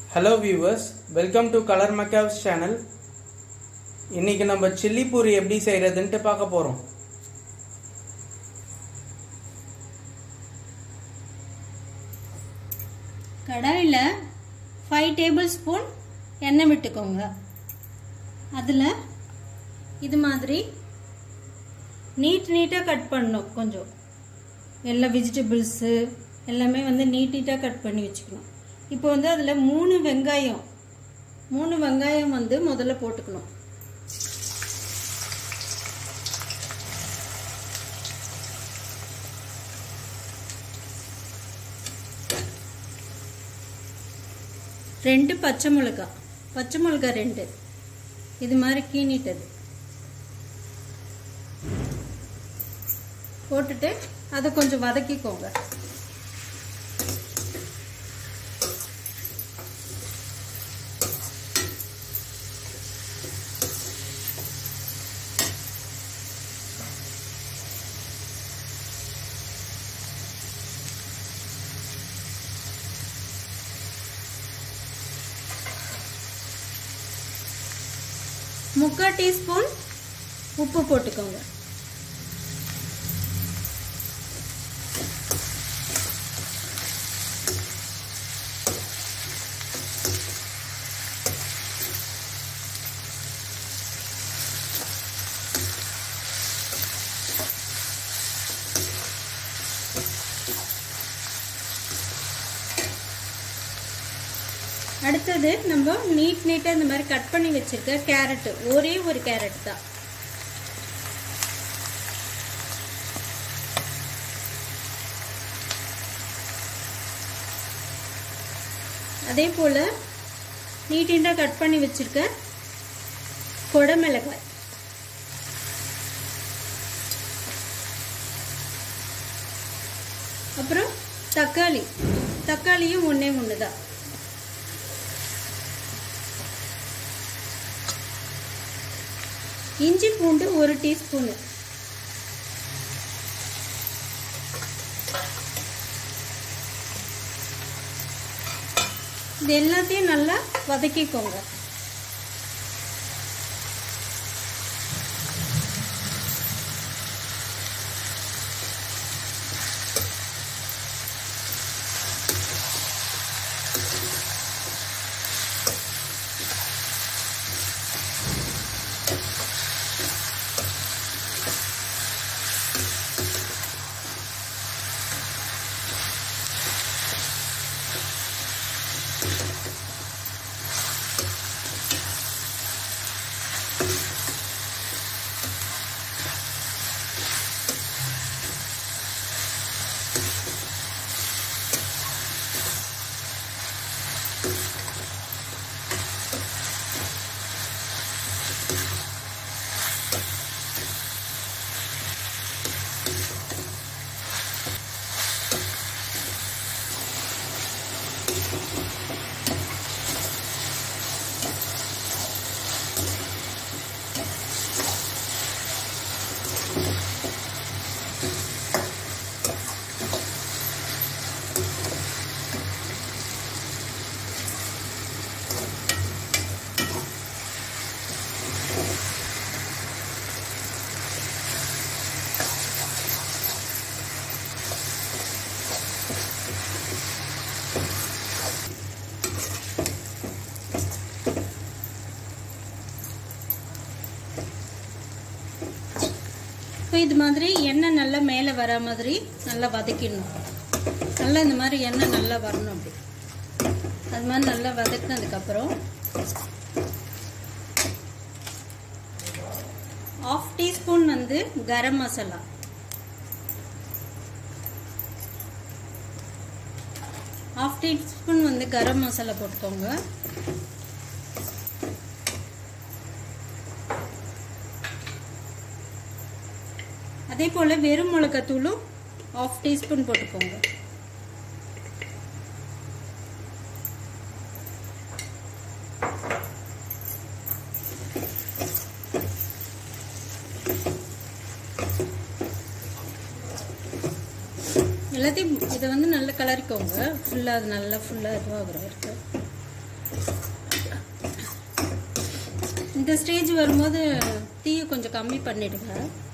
hello viewers welcome to colour macaws channel இன்னைக்கு நம்ம chilli puri எப்படி செய்யறதுன்ட்டு பார்க்க போறோம் கடாயில் ஃபைவ் டேபிள் ஸ்பூன் எண்ணெய் விட்டுக்கோங்க அதில் இது மாதிரி நீட் நீட்டாக கட் பண்ணணும் கொஞ்சம் எல்லா வெஜிடபிள்ஸு எல்லாமே வந்து நீட் நீட்டாக கட் பண்ணி வச்சுக்கணும் இப்போ வந்து அதில் மூணு வெங்காயம் மூணு வெங்காயம் வந்து முதல்ல போட்டுக்கணும் ரெண்டு பச்சை மிளகா பச்சை மிளகா ரெண்டு இது மாதிரி கீனிட்டது போட்டுட்டு அதை கொஞ்சம் வதக்கிக்கோங்க முக்கால் டீஸ்பூன் உப்பு போட்டுக்கோங்க அடுத்தது நம்ம நீட் நீட்டாக இந்த மாதிரி கட் பண்ணி வச்சிருக்க கேரட்டு ஒரே ஒரு கேரட் தான் அதே போல் நீட் நீட்டாக கட் பண்ணி வச்சிருக்க கொடமிளகாய் அப்புறம் தக்காளி தக்காளியும் ஒன்றே ஒன்று தான் இஞ்சி பூண்டு ஒரு டீஸ்பூனு இது எல்லாத்தையும் நல்லா வதக்கிக்கோங்க இப்போ இது மாதிரி எண்ணெய் நல்லா மேலே வர மாதிரி நல்லா வதக்கிடணும் நல்லா இந்த மாதிரி எண்ணெய் நல்லா வரணும் அப்படி அது மாதிரி நல்லா வதக்கினதுக்கப்புறம் ஆஃப் டீஸ்பூன் வந்து கரம் மசாலா ஆஃப் டீஸ்பூன் வந்து கரம் மசாலா போட்டுக்கோங்க அதே போல் வெறும் மிளகாத்தூளும் ஆஃப் டீஸ்பூன் போட்டுக்கோங்க எல்லாத்தையும் இதை வந்து நல்லா கலரிக்கோங்க ஃபுல்லாக அது நல்லா ஃபுல்லாக இதுவாகிற வரைக்கும் இந்த ஸ்டேஜ் வரும்போது தீயை கொஞ்சம் கம்மி பண்ணிடுங்க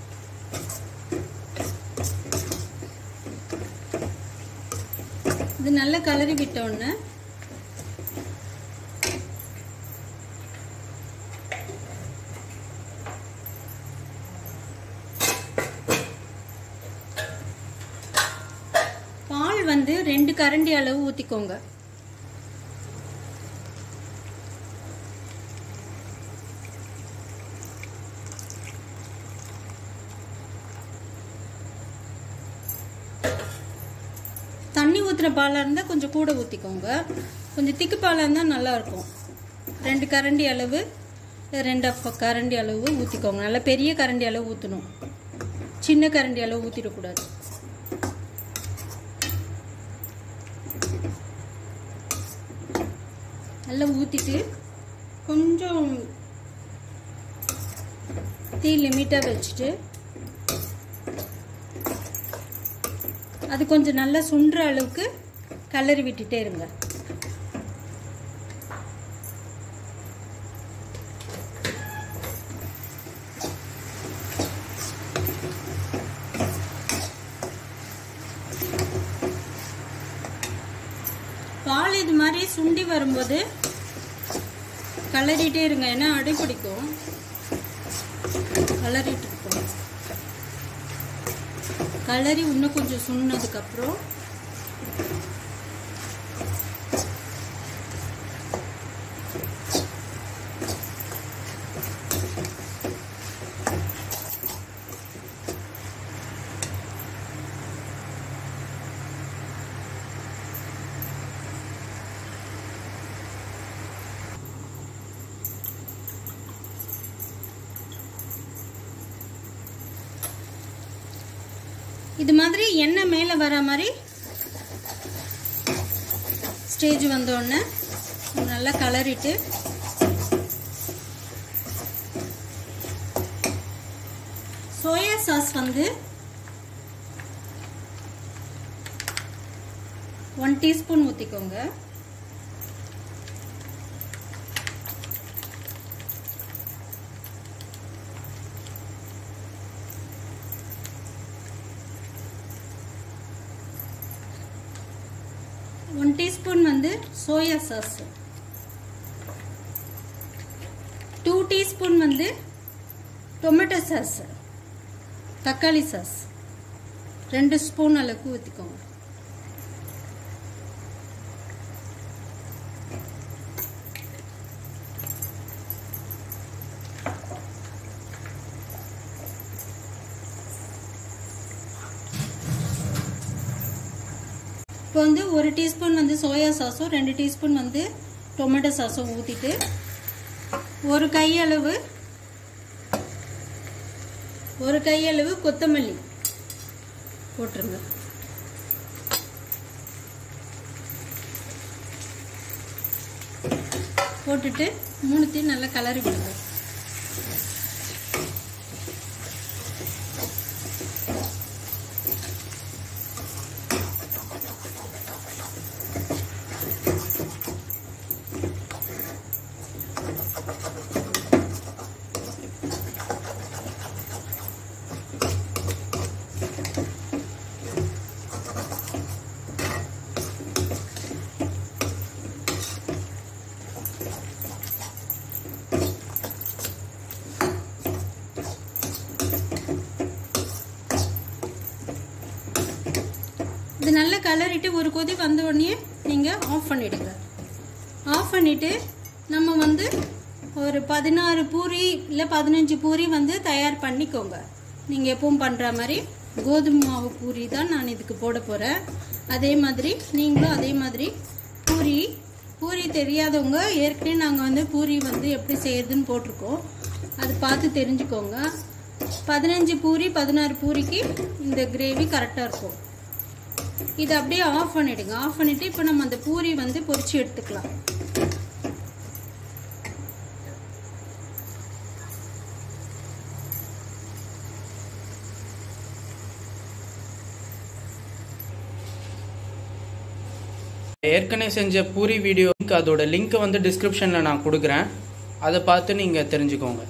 இது நல்லா கலரி விட்டோன்னே பால் வந்து ரெண்டு கரண்டி அளவு ஊற்றிக்கோங்க தண்ணி ஊற்றுற பாலாக இருந்தால் கொஞ்சம் கூட ஊற்றிக்கோங்க கொஞ்சம் திக்கு பாலாக இருந்தால் நல்லா இருக்கும் ரெண்டு கரண்டி அளவு ரெண்டு அப்ப கரண்டி அளவு ஊற்றிக்கோங்க நல்லா பெரிய கரண்டி அளவு ஊற்றணும் சின்ன கரண்டி அளவு ஊற்றிடக்கூடாது நல்லா ஊற்றிட்டு கொஞ்சம் தீ லிமிட்டாக வச்சுட்டு அது கொஞ்சம் நல்லா சுண்டுற அளவுக்கு கலரி விட்டுட்டே இருங்க பால் இது மாதிரி சுண்டி வரும்போது கலரிட்டே இருங்க ஏன்னா அடி பிடிக்கும் கலரிட்டு இருக்கோம் கலரி இன்னும் கொஞ்சம் சுண்ணதுக்கப்புறம் இது மாதிரி எண்ணெய் மேலே வர மாதிரி ஸ்டேஜ் வந்தோடனே நல்லா கலரிட்டு சோயா சாஸ் வந்து ஒன் டீஸ்பூன் ஊற்றிக்கோங்க ஒன் டீஸ்பூன் வந்து சோயா சாஸ் டூ டீஸ்பூன் வந்து டொமேட்டோ சாஸ் தக்காளி சாஸ் ரெண்டு ஸ்பூன் அளவுக்கு ஊற்றிக்கோங்க இப்போ வந்து ஒரு டீஸ்பூன் வந்து சோயா சாஸும் ரெண்டு டீஸ்பூன் வந்து டொமேட்டோ சாஸும் ஊற்றிட்டு ஒரு கையளவு ஒரு கையளவு கொத்தமல்லி போட்டுருங்க போட்டுட்டு மூணுத்தையும் நல்லா கலரி விடுங்க இது நல்லா கலரிட்டு ஒரு கொதி வந்த உடனே நீங்கள் ஆஃப் பண்ணிடுங்க ஆஃப் பண்ணிவிட்டு நம்ம வந்து ஒரு பதினாறு பூரி இல்லை பதினஞ்சு பூரி வந்து தயார் பண்ணிக்கோங்க நீங்கள் எப்பவும் பண்ணுற மாதிரி கோதுமை மாவு பூரி தான் நான் இதுக்கு போட போகிறேன் அதே மாதிரி நீங்களும் அதே மாதிரி பூரி பூரி தெரியாதவங்க ஏற்கனவே நாங்கள் வந்து பூரி வந்து எப்படி செய்யறதுன்னு போட்டிருக்கோம் அது பார்த்து தெரிஞ்சுக்கோங்க பதினஞ்சு பூரி பதினாறு பூரிக்கு இந்த கிரேவி கரெக்டாக இருக்கும் இதை அப்படியே ஆஃப் பண்ணிடுங்க ஆஃப் பண்ணிட்டு இப்போ நம்ம அந்த பூரி வந்து பொரிச்சு எடுத்துக்கலாம் ஏற்கனவே செஞ்ச பூரி வீடியோ அதோட லிங்க் வந்து டிஸ்கிரிப்ஷனில் நான் கொடுக்குறேன் அதை பார்த்து நீங்கள் தெரிஞ்சுக்கோங்க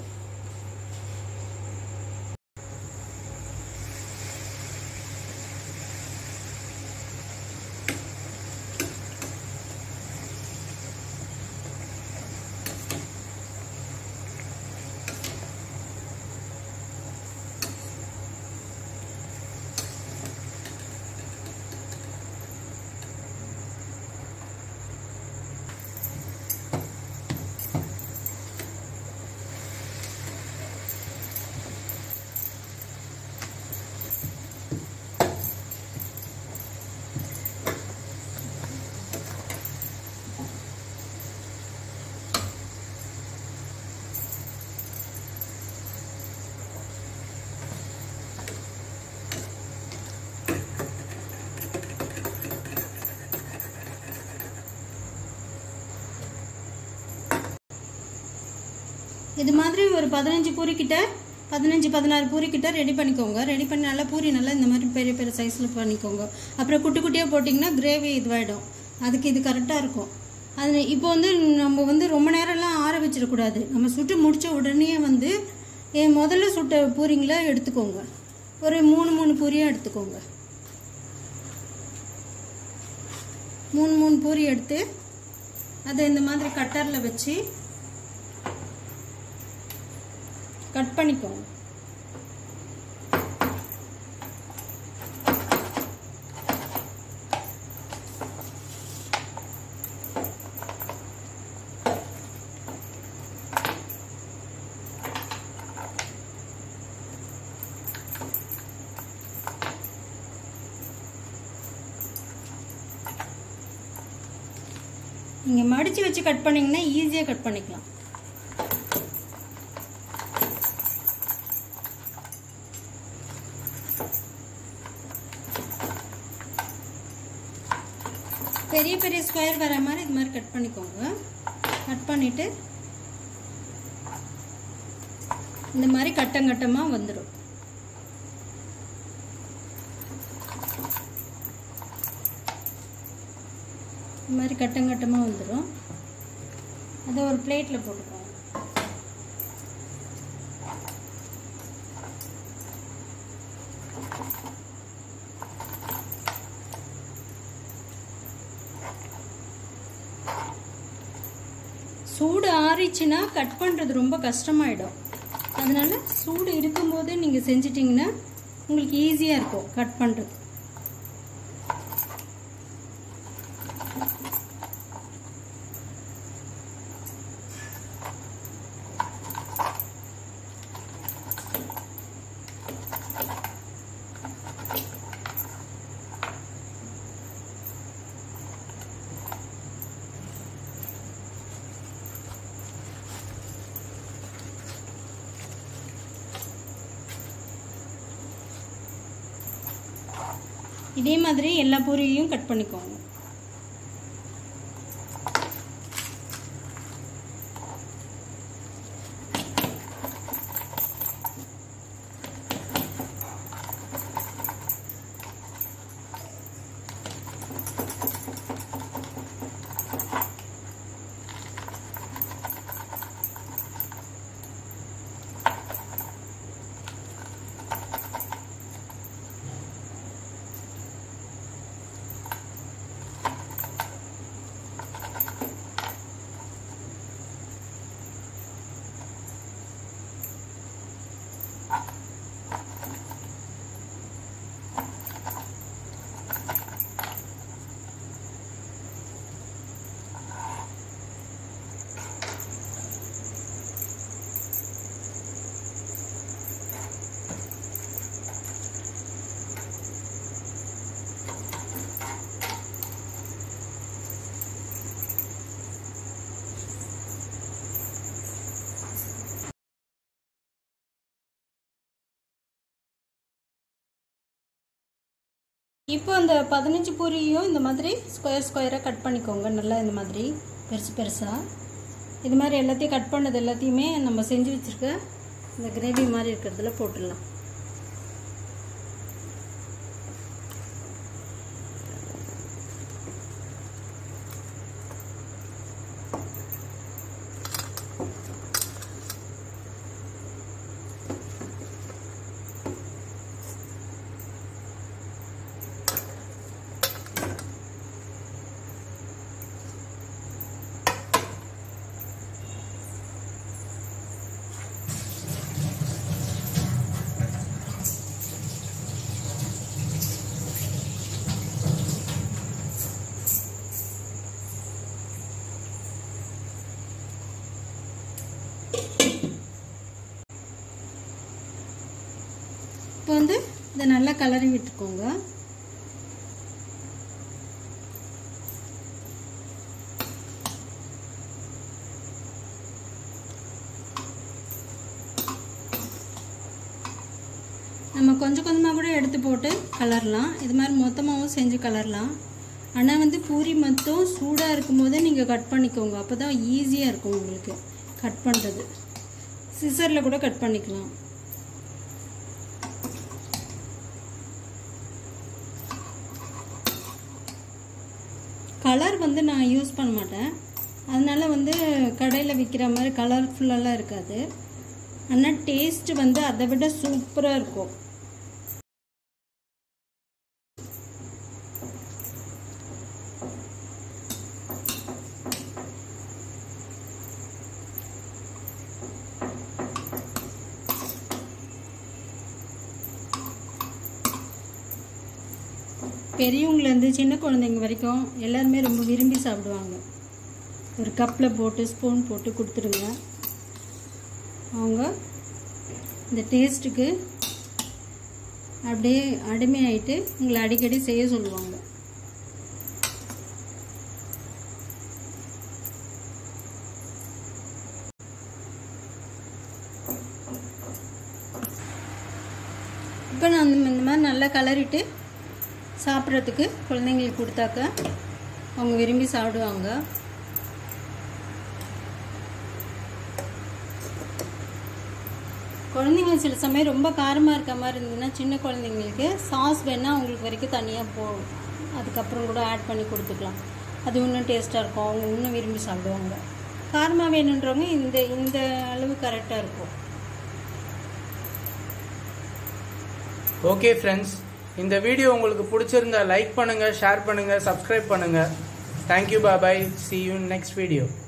இது மாதிரி ஒரு பதினஞ்சு பூரி கிட்ட பதினஞ்சு பதினாறு பூரி கிட்ட ரெடி பண்ணிக்கோங்க ரெடி பண்ணி நல்லா பூரி நல்லா இந்த மாதிரி பெரிய பெரிய சைஸில் பண்ணிக்கோங்க அப்புறம் குட்டி குட்டியாக போட்டிங்கன்னா கிரேவி இதுவாகிடும் அதுக்கு இது கரெக்டாக இருக்கும் அது இப்போ வந்து நம்ம வந்து ரொம்ப நேரம்லாம் ஆற வச்சிடக்கூடாது நம்ம சுட்டு முடிச்ச உடனே வந்து ஏ, முதல்ல சுட்ட பூரிங்களை எடுத்துக்கோங்க ஒரு மூணு மூணு பூரியாக எடுத்துக்கோங்க மூணு மூணு பூரி எடுத்து அதை இந்த மாதிரி கட்டரில் வச்சு கட் பண்ணிக்கோங்க நீங்கள் மடித்து வச்சு கட் பண்ணிங்கன்னா ஈஸியாக கட் பண்ணிக்கலாம் பெரிய பெரிய ஸ்கொயர் வர மாதிரி இது மாதிரி கட் பண்ணிக்கோங்க கட் பண்ணிட்டு இந்த மாதிரி கட்டம் கட்டமாக வந்துடும் இந்த மாதிரி கட்டம் கட்டமாக வந்துடும் அதை ஒரு பிளேட்டில் போட்டுக்கோங்க சூடு ஆறிச்சுன்னா கட் பண்ணுறது ரொம்ப கஷ்டமாயிடும் அதனால சூடு இருக்கும்போதே நீங்கள் செஞ்சிட்டிங்கன்னா உங்களுக்கு ஈஸியாக இருக்கும் கட் பண்ணுறது இதே மாதிரி எல்லா பூரியையும் கட் பண்ணிக்கோங்க இப்போ அந்த பதினஞ்சு பூரியையும் இந்த மாதிரி ஸ்கொயர் ஸ்கொயராக கட் பண்ணிக்கோங்க நல்லா இந்த மாதிரி பெருசு பெருசாக இது மாதிரி எல்லாத்தையும் கட் பண்ணது எல்லாத்தையுமே நம்ம செஞ்சு வச்சுருக்க இந்த கிரேவி மாதிரி இருக்கிறதுல போட்டுடலாம் இப்போ வந்து இதை நல்லா கலரி விட்டுக்கோங்க நம்ம கொஞ்சம் கொஞ்சமாக கூட எடுத்து போட்டு கலரலாம் இது மாதிரி மொத்தமாகவும் செஞ்சு கலரலாம் ஆனால் வந்து பூரி மொத்தம் சூடாக இருக்கும்போதே நீங்கள் கட் பண்ணிக்கோங்க அப்போ தான் ஈஸியாக இருக்கும் உங்களுக்கு கட் பண்ணுறது சிசரில் கூட கட் பண்ணிக்கலாம் கலர் வந்து நான் யூஸ் பண்ண மாட்டேன் அதனால வந்து கடையில் விற்கிற மாதிரி கலர்ஃபுல்லெல்லாம் இருக்காது ஆனால் டேஸ்ட் வந்து அதை விட சூப்பராக இருக்கும் பெரியவங்கலேருந்து சின்ன குழந்தைங்க வரைக்கும் எல்லாருமே ரொம்ப விரும்பி சாப்பிடுவாங்க ஒரு கப்பில் போட்டு ஸ்பூன் போட்டு கொடுத்துருங்க அவங்க இந்த டேஸ்ட்டுக்கு அப்படியே அடிமையாயிட்டு உங்களை அடிக்கடி செய்ய சொல்லுவாங்க இப்போ நான் இந்த இந்த மாதிரி நல்லா கலரிட்டு சாப்பிட்றதுக்கு குழந்தைங்களுக்கு கொடுத்தாக்க அவங்க விரும்பி சாப்பிடுவாங்க குழந்தைங்க சில சமயம் ரொம்ப காரமாக இருக்க மாதிரி இருந்ததுன்னா சின்ன குழந்தைங்களுக்கு சாஸ் வேணால் அவங்களுக்கு வரைக்கும் தனியாக போ அதுக்கப்புறம் கூட ஆட் பண்ணி கொடுத்துக்கலாம் அது இன்னும் டேஸ்ட்டாக இருக்கும் அவங்க இன்னும் விரும்பி சாப்பிடுவாங்க காரமாக வேணுன்றவங்க இந்த இந்த அளவு கரெக்டாக இருக்கும் ஓகே ஃப்ரெண்ட்ஸ் இந்த வீடியோ உங்களுக்கு பிடிச்சிருந்தா லைக் பண்ணுங்க ஷேர் பண்ணுங்க சப்ஸ்கிரைப் பண்ணுங்க thank you bye bye see you next video